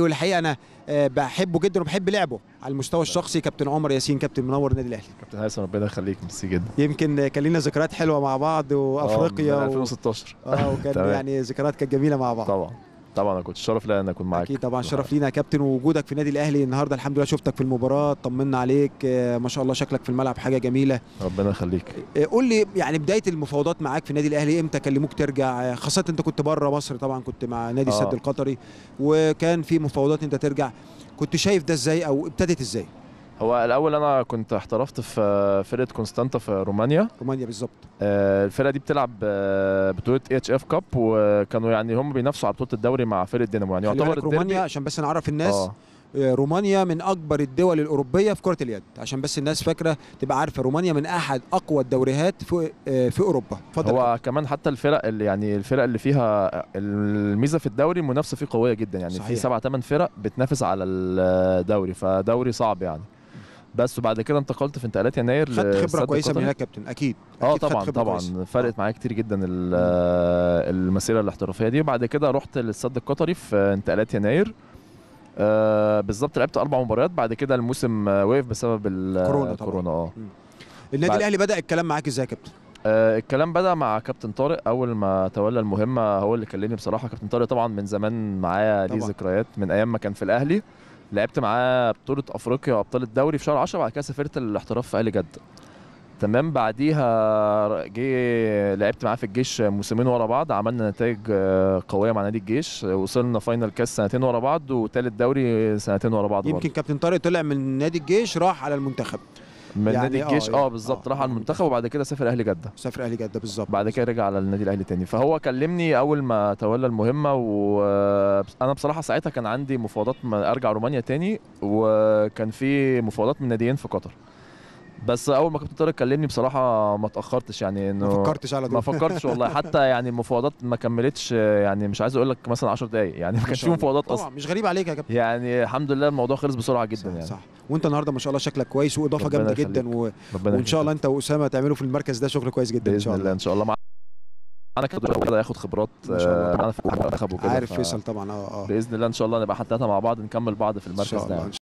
والحقيقه انا آه، بحبه جدا وبحب لعبه على المستوى الشخصي كابتن عمر ياسين كابتن منور النادي الاهلي كابتن هيثم ربنا يخليك ميرسي جدا يمكن آه، كان لنا ذكريات حلوه مع بعض وافريقيا آه، من و... 2016 اه وكان تمام. يعني ذكريات كانت جميله مع بعض طبعا طبعا انا كنت شرف ليا ان اكون معاك اكيد طبعا شرف لينا يا كابتن ووجودك في النادي الاهلي النهارده الحمد لله شفتك في المباراه طمنا عليك آه، ما شاء الله شكلك في الملعب حاجه جميله ربنا يخليك آه، قول لي يعني بدايه المفاوضات معاك في النادي الاهلي امتى كلموك ترجع آه، خاصه انت كنت بره مصر طبعا كنت مع نادي آه. السد القطري وكان في مفاوضات انت ترجع كنت شايف ده ازاي او ابتدت ازاي هو الاول انا كنت احترفت في فرقه كونستانتا في رومانيا رومانيا بالظبط آه، الفرقه دي بتلعب آه، بطوله اتش اف كاب وكانوا يعني هم بينافسوا على بطوله الدوري مع فرقه دينامو يعني خلي يعتبر بالك الديربي- رومانيا عشان بس نعرف الناس اه آه، رومانيا من اكبر الدول الاوروبيه في كره اليد عشان بس الناس فاكره تبقى عارفه رومانيا من احد اقوى الدوريات في آه، في اوروبا اتفضل هو كمان حتى الفرق اللي يعني الفرق اللي فيها الميزه في الدوري المنافسه فيه قويه جدا يعني صحيح. في سبع ثمان فرق بتنافس على الدوري فدوري صعب يعني بس وبعد كده انتقلت في انتقالات يناير خدت خبره للسد كويسه من القطري. هناك يا كابتن اكيد اه أكيد خدت طبعا خبرة طبعا كويسة. فرقت معايا كتير جدا ال- المسيره الاحترافيه دي وبعد كده رحت للسد القطري في انتقالات يناير آه بالظبط لعبت اربع مباريات بعد كده الموسم آه، وقف بسبب ال- كورونا طبعاً. كورونا اه النادي بعد- الاهلي بدا الكلام معاك ازاي يا كابتن آه، الكلام بدأ مع كابتن طارق أول ما تولى المهمة هو اللي كلمني بصراحة كابتن طارق طبعا من زمان معايا ليه طبعاً. ذكريات من أيام ما كان في الأهلي لعبت معاه بطولة أفريقيا وأبطال الدوري في شهر 10 بعد كده سافرت الاحتراف في أهلي جدة تمام بعديها جه لعبت معاه في الجيش موسمين ورا بعض عملنا نتائج آه، قوية مع نادي الجيش وصلنا فاينل كاس سنتين ورا بعض وتالت دوري سنتين ورا بعض يمكن برضه. كابتن طارق طلع من نادي الجيش راح على المنتخب من يعني نادي آه، الجيش يعني- اه بالظبط آه، راح على آه، المنتخب وبعد كده سافر أهلي جدة سافر اهلي جده بالظبط بعد كده رجع على النادي الاهلي تاني فهو كلمني اول ما تولى المهمه وانا بصراحه ساعتها كان عندي مفاوضات ما ارجع رومانيا تاني وكان في مفاوضات من ناديين في قطر بس اول ما كابتن طارق كلمني بصراحه ما اتاخرتش يعني انه ما فكرتش على ما طول فكرتش والله حتى يعني المفاوضات ما كملتش يعني مش عايز اقول لك مثلا 10 دقائق يعني ما ما كانش شاء في الله. مفاوضات طبعا اصلا مش غريب عليك يا كابتن يعني الحمد لله الموضوع خلص بسرعه جدا صح, يعني صح وانت النهارده ما شاء الله شكلك كويس واضافه ربنا جامده جدا يخليك. و... ربنا وان شاء الله يخليك. انت واسامه تعملوا في المركز ده شغل كويس جدا ان باذن شاء الله الله ان شاء الله معانا كده ياخد خبرات إن شاء الله. آه، معانا في المنتخب وكده عارف ف- فيصل طبعا اه اه باذن الله ان شاء الله نبقى احنا ثلاثه مع بعض نكمل بعض في ان المركز شاء ده الله يعني. إن